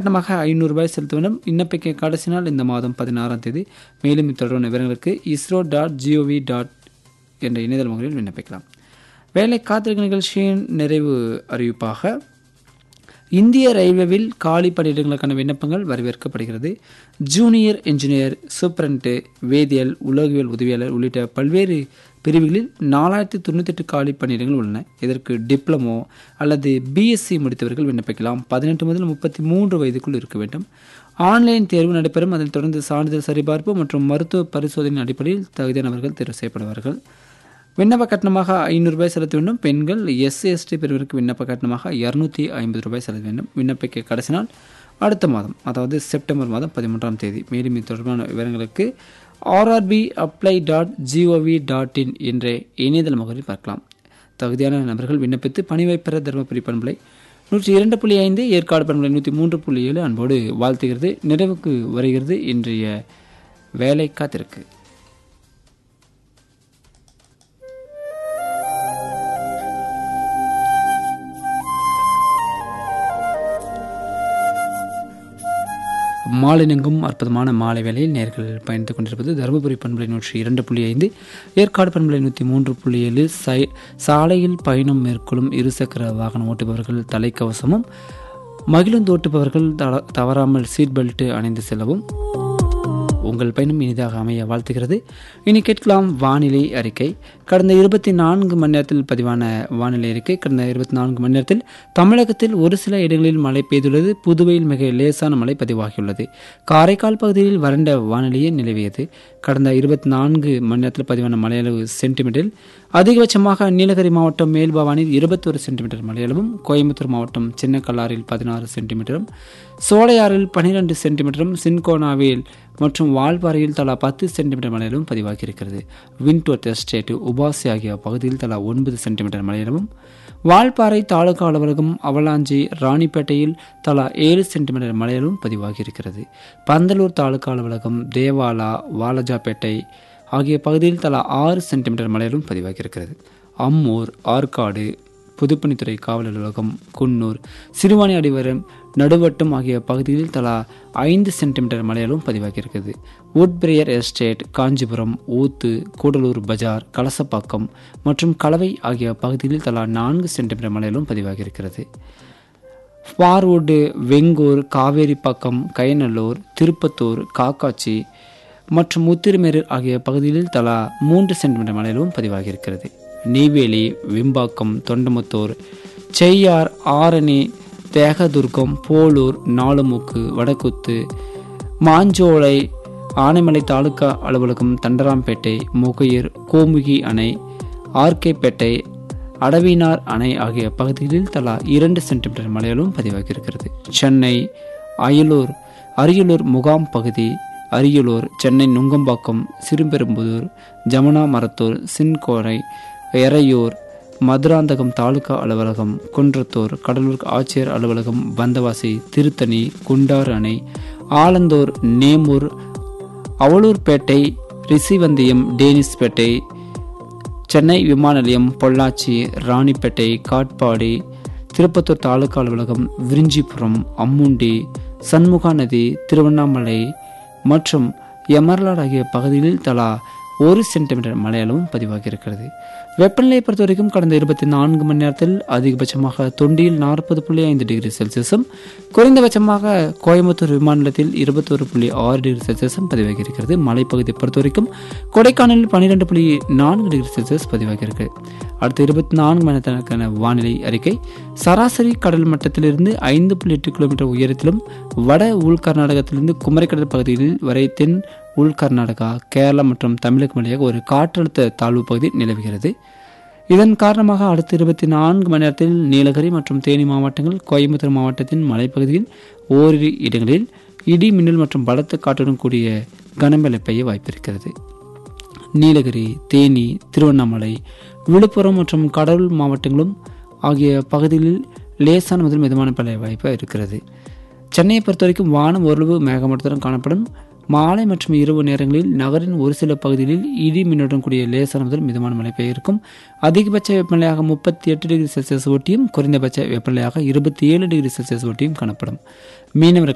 கட்டணமாக ஐநூறு ரூபாய் செலுத்த வேண்டும் விண்ணப்பிக்க கடைசி நாள் இந்த மாதம் பதினாறாம் தேதி மேலும் இத்தொடர்பான விவரங்களுக்கு இஸ்ரோ டாட் ஜிஓவி டாட் என்ற இணையதள முகவரியில் விண்ணப்பிக்கலாம் வேலை காத்திருக்கும் நிகழ்ச்சியின் நிறைவு அறிவிப்பாக இந்திய ரயில்வேவில் காலி பணியிடங்களுக்கான விண்ணப்பங்கள் வரவேற்கப்படுகிறது ஜூனியர் இன்ஜினியர் சூப்பரண்ட் வேதியியல் உலோகியல் உதவியாளர் உள்ளிட்ட பல்வேறு பிரிவுகளில் நாலாயிரத்தி தொண்ணூத்தெட்டு காலி பணியிடங்கள் உள்ளன இதற்கு டிப்ளமோ அல்லது பிஎஸ்சி முடித்தவர்கள் விண்ணப்பிக்கலாம் பதினெட்டு முதல் முப்பத்தி மூன்று வயதுக்குள் இருக்க வேண்டும் ஆன்லைன் தேர்வு நடைபெறும் அதனைத் தொடர்ந்து சான்றிதழ் சரிபார்ப்பு மற்றும் மருத்துவ பரிசோதனை அடிப்படையில் தகுதியானவர்கள் தேர்வு செய்யப்படுவார்கள் விண்ணப்ப கட்டணமாக ஐநூறு ரூபாய் செலுத்த வேண்டும் பெண்கள் எஸ்சி எஸ்டி பிரிவிற்கு விண்ணப்ப கட்டணமாக இரநூத்தி ஐம்பது ரூபாய் செலுத்த வேண்டும் விண்ணப்பிக்க கடைசி நாள் அடுத்த மாதம் அதாவது செப்டம்பர் மாதம் பதிமூன்றாம் தேதி மேலும் இது தொடர்பான விவரங்களுக்கு RRB apply dot G O V dot in என்ற இணையதள முகவரில் பார்க்கலாம் தகுதியான நபர்கள் விண்ணப்பித்து பணி பெற தருமபுரி பண்பலை நூற்றி இரண்டு புள்ளி ஐந்து ஏற்காடு பண்பலை நூற்றி மூன்று புள்ளி ஏழு அன்போடு வாழ்த்துகிறது நிறைவுக்கு வருகிறது இன்றைய வேலை காத்திருக்கு மாலினெங்கும் அற்புதமான மாலை வேளையில் நேர்கள் பயணித்துக் கொண்டிருப்பது தருமபுரி பண்பலை நூற்றி இரண்டு புள்ளி ஐந்து ஏற்காடு பண்பலை நூற்றி மூன்று புள்ளி ஏழு சை சாலையில் பயணம் மேற்கொள்ளும் இருசக்கர வாகனம் ஓட்டுபவர்கள் தலைக்கவசமும் மகிழுந்து ஓட்டுபவர்கள் தவ- தவறாமல் சீட் பெல்ட் அணிந்து செல்லவும் உங்கள் பயணம் இனிதாக அமைய வாழ்த்துகிறது இனி கேட்கலாம் வானிலை அறிக்கை கடந்த இருபத்தி நான்கு மணி நேரத்தில் பதிவான வானிலை அறிக்கை கடந்த இருபத்தி நான்கு மணி நேரத்தில் தமிழகத்தில் ஒரு சில இடங்களில் மழை பெய்துள்ளது புதுவையில் மிக லேசான மழை பதிவாகியுள்ளது காரைக்கால் பகுதியில் வறண்ட வானிலையே நிலவியது கடந்த இருபத்தி நான்கு மணி நேரத்தில் பதிவான மழையளவு சென்டிமீட்டரில் அதிகபட்சமாக நீலகிரி மாவட்டம் மேல்பவானில் இருபத்தொரு சென்டிமீட்டர் மழையளவும் கோயம்புத்தூர் மாவட்டம் சின்னக்கல்லாரில் பதினாறு சென்டிமீட்டரும் சோலையாறில் பனிரெண்டு சென்டிமீட்டரும் சின்கோனாவில் மற்றும் வால்பாறையில் தலா பத்து சென்டிமீட்டர் மழையிலும் பதிவாகியிருக்கிறது வின்டோட் எஸ்டேட் உபாசி ஆகிய பகுதியில் தலா ஒன்பது சென்டிமீட்டர் மழையிலும் வால்பாறை தாலுகா அலுவலகம் அவலாஞ்சி ராணிப்பேட்டையில் தலா ஏழு சென்டிமீட்டர் மழையிலும் பதிவாகியிருக்கிறது பந்தலூர் தாலுகா அலுவலகம் தேவாலா வாலஜாப்பேட்டை ஆகிய பகுதியில் தலா ஆறு சென்டிமீட்டர் மழையிலும் பதிவாகியிருக்கிறது அம்மூர் ஆற்காடு புதுப்பணித்துறை காவல் அலுவலகம் குன்னூர் சிறுவாணி அடிவரம் நடுவட்டம் ஆகிய பகுதிகளில் தலா ஐந்து சென்டிமீட்டர் மழையிலும் பதிவாகியிருக்கிறது உட்பிரியர் எஸ்டேட் காஞ்சிபுரம் ஊத்து கூடலூர் பஜார் கலசப்பாக்கம் மற்றும் கலவை ஆகிய பகுதிகளில் தலா நான்கு சென்டிமீட்டர் மழையிலும் பதிவாகியிருக்கிறது ஃபார்வுட்டு வெங்கூர் காவேரிப்பாக்கம் கயநல்லூர் திருப்பத்தூர் காக்காச்சி மற்றும் முத்திருமேரு ஆகிய பகுதிகளில் தலா மூன்று சென்டிமீட்டர் மழையிலும் பதிவாகியிருக்கிறது நெய்வேலி வெம்பாக்கம் தொண்டமுத்தூர் செய்யார் ஆரணி தேகதுர்கம் போலூர் நாலுமுக்கு வடக்குத்து மாஞ்சோலை ஆனைமலை தாலுகா அலுவலகம் தண்டராம்பேட்டை முகையர் கோமுகி அணை ஆர்கேப்பேட்டை அடவினார் அணை ஆகிய பகுதிகளில் தலா இரண்டு சென்டிமீட்டர் மழையிலும் பதிவாகியிருக்கிறது சென்னை அயலூர் அரியலூர் முகாம் பகுதி அரியலூர் சென்னை நுங்கம்பாக்கம் சிறுபெரும்புதூர் ஜமுனா மரத்தூர் சின்கோரை எறையூர் மதுராந்தகம் தாலுகா அலுவலகம் குன்றத்தூர் கடலூர் ஆட்சியர் அலுவலகம் வந்தவாசி திருத்தணி குண்டாறு அணை ஆலந்தூர் நேமூர் அவலூர்பேட்டை ரிஷிவந்தியம் டேனிஸ்பேட்டை சென்னை விமான நிலையம் பொள்ளாச்சி ராணிப்பேட்டை காட்பாடி திருப்பத்தூர் தாலுகா அலுவலகம் விரிஞ்சிபுரம் அம்முண்டி சண்முகா நதி திருவண்ணாமலை மற்றும் எமர்லாட் ஆகிய பகுதிகளில் தலா ஒரு சென்டிமீட்டர் மழையளவும் பதிவாகியிருக்கிறது வெப்பநிலையை பொறுத்த வரைக்கும் கடந்த இருபத்தி நான்கு மணி நேரத்தில் அதிகபட்சமாக தொண்டியில் நாற்பது புள்ளி ஐந்து டிகிரி செல்சியஸும் குறைந்தபட்சமாக கோயம்புத்தூர் விமான நிலையத்தில் இருபத்தொரு புள்ளி ஆறு டிகிரி செல்சியஸும் பதிவாகியிருக்கிறது மலைப்பகுதியை பொறுத்த வரைக்கும் கொடைக்கானலில் பன்னிரெண்டு புள்ளி நான்கு டிகிரி செல்சியஸ் பதிவாகியிருக்கு அடுத்த இருபத்தி நான்கு மணி நேரத்திற்கான வானிலை அறிக்கை சராசரி கடல் மட்டத்திலிருந்து ஐந்து புள்ளி எட்டு கிலோமீட்டர் உயரத்திலும் வட உள் கர்நாடகத்திலிருந்து குமரிக்கடல் பகுதிகளில் வரை தென் உள் கர்நாடகா கேரளா மற்றும் தமிழகம் வழியாக ஒரு காற்றழுத்த தாழ்வு பகுதி நிலவுகிறது இதன் காரணமாக அடுத்த இருபத்தி நான்கு மணி நேரத்தில் நீலகிரி மற்றும் தேனி மாவட்டங்கள் கோயம்புத்தூர் மாவட்டத்தின் மலைப்பகுதியில் ஓரிரு இடங்களில் இடி மின்னல் மற்றும் பலத்த காற்றுடன் கூடிய கனமழை பெய்ய வாய்ப்பிருக்கிறது நீலகிரி தேனி திருவண்ணாமலை விழுப்புரம் மற்றும் கடலூர் மாவட்டங்களும் ஆகிய பகுதிகளில் லேசான முதல் மிதமான மழை வாய்ப்பு இருக்கிறது சென்னையை பொறுத்தவரைக்கும் வானம் ஓரளவு மேகமூட்டத்துடன் காணப்படும் மாலை மற்றும் இரவு நேரங்களில் நகரின் ஒரு சில பகுதிகளில் இடி மின்னுடன் கூடிய லேசான முதல் மிதமான மழை பெய்யும் அதிகபட்ச வெப்பநிலையாக முப்பத்தி எட்டு டிகிரி செல்சியஸ் ஒட்டியும் குறைந்தபட்ச வெப்பநிலையாக இருபத்தி ஏழு டிகிரி செல்சியஸ் ஒட்டியும் காணப்படும் மீனவர்கள்